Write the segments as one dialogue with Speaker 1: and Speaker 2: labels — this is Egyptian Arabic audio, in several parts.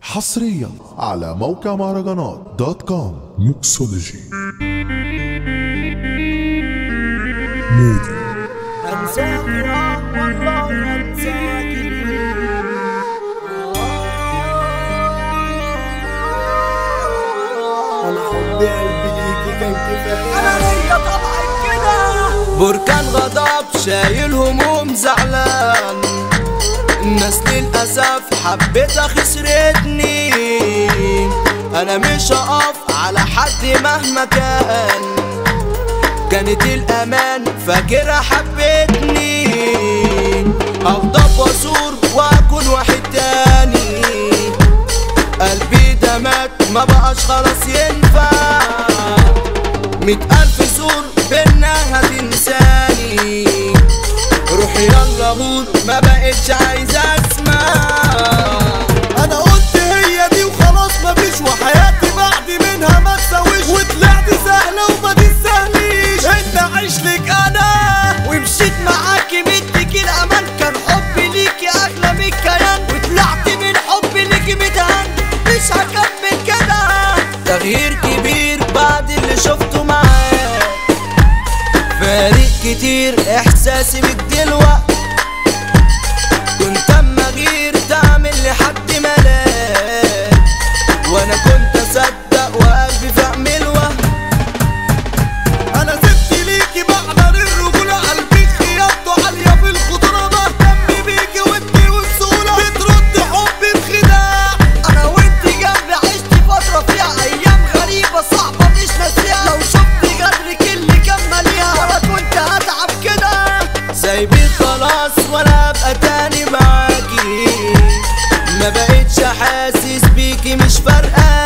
Speaker 1: حصريا على موقع مهرجانات دوت كوم ميكسولوجي مودي
Speaker 2: انساك اه والله انساك انا حبي قلبي ليكي كان كفايه انا ليا طبعا كده بركان غضب شايل هموم زعلان الناس للأسف حبيتها خسرتني أنا مش هقف على حد مهما كان كانت الأمان فاكرها حبتني أغضب وأثور وأكون واحد تاني قلبي ده مات ما بقاش خلاص ينفع مئة ألف سور بينا هتنساني روحي يلا غور ما بقتش عايز اسمع انا قلت هي دي وخلاص مفيش وحياتي بعد منها ما تسويش وطلعت سهله وما تستاهليش انت عيش لك انا ومشيت معاكي مديك الامان كان حبي ليكي اغلى من الكيان وطلعت من حبي ليكي متهان مش هكمل كده تغيير كبير بعد اللي شفته معاك فارق كتير احساسي بيك دلوقت كنت اما غير تعمل لحد ملاك وانا كنت اصدق وقلبي في عمل وهم انا سبت ليكي بقدر الرجولة قلبي خياطته عالية في الخطورة بهتم بيكي وانتي والسهولة بترد حبي بخداع انا وانتي جنبي عشت فترة فيها ايام غريبة صعبة مش ناسيها لو شفت غدرك اللي كان ماليها ولا كنت هتعب كده سايبك خلاص ولا ابقى تاني معاكي ما بقتش حاسس بيكي مش فارقه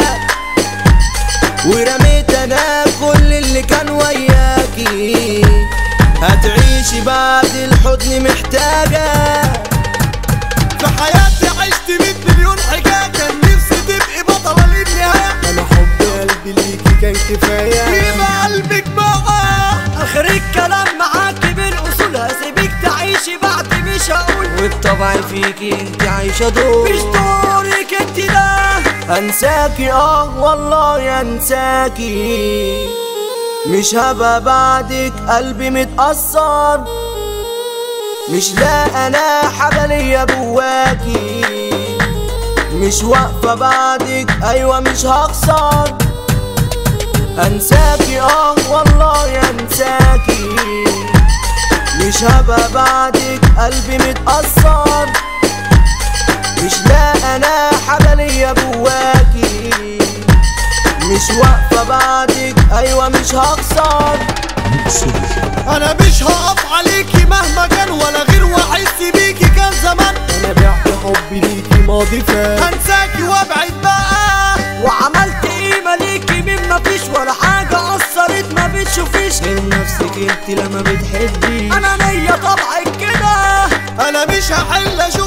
Speaker 2: ورميت انا كل اللي كان وياكي هتعيشي بعد الحضن محتاجة في حياتي عشت 100 مليون حكاية كان نفسي تبقي بطلة للنهاية انا حب قلبي ليكي كان كفاية يبقى قلبك بقى اخر الكلام معاكي بالاصول هسيبك تعيشي بعد مش هقول والطبع فيكي انت عايشة دور مش دورك انت ده انساكي اه والله انساكي مش هبقى بعدك قلبي متأثر مش لا انا حاجة ليا جواكي مش واقفة بعدك ايوه مش هخسر انساكي اه والله انساكي مش هبقى بعدك قلبي متأثر مش لا انا حاجة ليا جواكي مش واقفة بعدك ايوه مش هخسر
Speaker 1: ميكسولوجي
Speaker 2: انا مش هقف عليكي مهما كان ولا غير واحس بيكي كان زمان انا بعت حبي ليكي ماضي فات هنساكي وابعد بقى وعملت قيمة ليكي من مفيش ولا حاجة اثرت ما بتشوفيش غير نفسك انت لما بتحبي انا ليا طبعك كده انا مش هحل اشوف